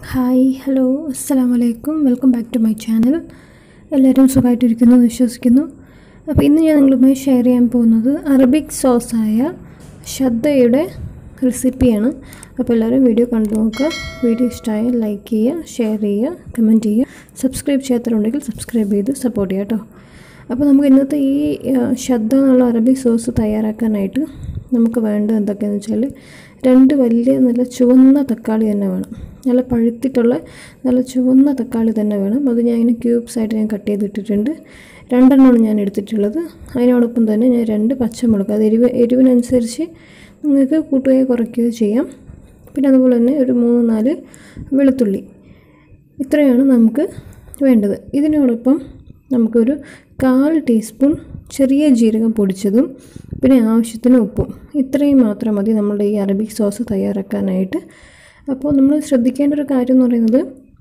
hi hello അസ്സാം വലൈക്കും welcome back to my channel എല്ലാവരും സുഖമായിട്ടിരിക്കുന്നു എന്ന് വിശ്വസിക്കുന്നു അപ്പോൾ ഇന്ന് ഞാൻ നിങ്ങളുമായി ഷെയർ ചെയ്യാൻ പോകുന്നത് അറബിക് സോസായ ഷദ്ദയുടെ റെസിപ്പിയാണ് അപ്പോൾ എല്ലാവരും വീഡിയോ കണ്ടു നോക്കുക വീഡിയോ ഇഷ്ടമായാൽ ലൈക്ക് ചെയ്യുക ഷെയർ ചെയ്യുക കമൻറ്റ് ചെയ്യുക സബ്സ്ക്രൈബ് ചെയ്യാത്തവരുണ്ടെങ്കിൽ സബ്സ്ക്രൈബ് ചെയ്ത് സപ്പോർട്ട് ചെയ്യുക കേട്ടോ അപ്പോൾ നമുക്ക് ഇന്നത്തെ ഈ ഷദ്ദ എന്നുള്ള അറബിക് സോസ് തയ്യാറാക്കാനായിട്ട് നമുക്ക് വേണ്ടത് എന്തൊക്കെയാണെന്ന് വെച്ചാൽ രണ്ട് വലിയ നല്ല ചുവന്ന തക്കാളി തന്നെ വേണം നല്ല പഴുത്തിട്ടുള്ള നല്ല ചുവന്ന തക്കാളി തന്നെ വേണം അത് ഞാൻ ഇങ്ങനെ ക്യൂബ്സ് ആയിട്ട് ഞാൻ കട്ട് ചെയ്തിട്ടിട്ടുണ്ട് രണ്ടെണ്ണമാണ് ഞാൻ എടുത്തിട്ടുള്ളത് അതിനോടൊപ്പം തന്നെ ഞാൻ രണ്ട് പച്ചമുളക് അത് എരിവ് എരിവിനനുസരിച്ച് നിങ്ങൾക്ക് കൂട്ടുകയോ കുറയ്ക്കുകയോ ചെയ്യാം പിന്നെ അതുപോലെ തന്നെ ഒരു മൂന്ന് നാല് വെളുത്തുള്ളി ഇത്രയാണ് നമുക്ക് വേണ്ടത് ഇതിനോടൊപ്പം നമുക്കൊരു കാൽ ടീസ്പൂൺ ചെറിയ ജീരകം പൊടിച്ചതും പിന്നെ ആവശ്യത്തിന് ഉപ്പും ഇത്രയും മാത്രം മതി നമ്മളുടെ ഈ അറബിക് സോസ് തയ്യാറാക്കാനായിട്ട് അപ്പോൾ നമ്മൾ ശ്രദ്ധിക്കേണ്ട ഒരു കാര്യം എന്ന് പറയുന്നത്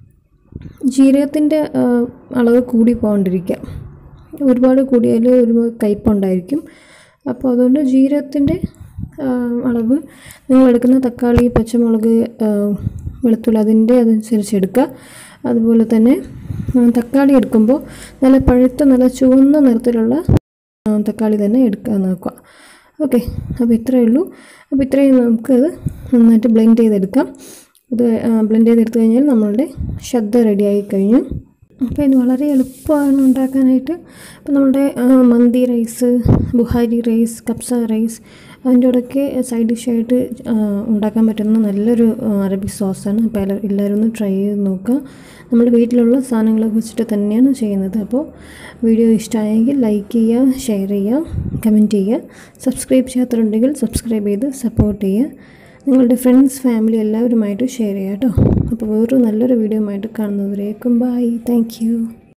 ജീരകത്തിൻ്റെ അളവ് കൂടി പോകാണ്ടിരിക്കുക ഒരുപാട് കൂടിയാൽ ഒരു കയ്പുണ്ടായിരിക്കും അപ്പോൾ അതുകൊണ്ട് ജീരകത്തിൻ്റെ അളവ് നിങ്ങൾ എടുക്കുന്ന തക്കാളി പച്ചമുളക് വെളുത്തുള്ളി അതിൻ്റെ അതനുസരിച്ച് എടുക്കുക അതുപോലെ തന്നെ തക്കാളി എടുക്കുമ്പോൾ നല്ല പഴുത്ത നല്ല ചുവന്ന നിറത്തിലുള്ള തക്കാളി തന്നെ എടുക്കാൻ നോക്കുക ഓക്കെ അപ്പോൾ ഇത്രയേ ഉള്ളൂ അപ്പോൾ ഇത്രയും നമുക്കത് നന്നായിട്ട് ബ്ലെൻഡ് ചെയ്തെടുക്കാം ഇത് ബ്ലെൻഡ് ചെയ്തെടുത്തു കഴിഞ്ഞാൽ നമ്മളുടെ ശബ്ദ റെഡിയായി കഴിഞ്ഞു അപ്പോൾ ഇത് വളരെ എളുപ്പമാണ് ഉണ്ടാക്കാനായിട്ട് അപ്പോൾ നമ്മുടെ മന്തി റൈസ് ബുഹാരി റൈസ് കപ്സ റൈസ് അതിൻ്റെ കൂടെയൊക്കെ സൈഡ് ഡിഷായിട്ട് ഉണ്ടാക്കാൻ പറ്റുന്ന നല്ലൊരു അറബിക് സോസാണ് അപ്പോൾ എല്ലാവരും ഒന്ന് ട്രൈ ചെയ്ത് നോക്കുക നമ്മൾ വീട്ടിലുള്ള സാധനങ്ങളൊക്കെ വെച്ചിട്ട് തന്നെയാണ് ചെയ്യുന്നത് അപ്പോൾ വീഡിയോ ഇഷ്ടമായെങ്കിൽ ലൈക്ക് ചെയ്യുക ഷെയർ ചെയ്യുക കമൻറ്റ് ചെയ്യുക സബ്സ്ക്രൈബ് ചെയ്യാത്തവരുണ്ടെങ്കിൽ സബ്സ്ക്രൈബ് ചെയ്ത് സപ്പോർട്ട് ചെയ്യുക നിങ്ങളുടെ ഫ്രണ്ട്സ് ഫാമിലി എല്ലാവരുമായിട്ട് ഷെയർ ചെയ്യുക കേട്ടോ അപ്പോൾ വേറൊരു നല്ലൊരു വീഡിയോ ആയിട്ട് കാണുന്നവരേക്കും ബൈ താങ്ക്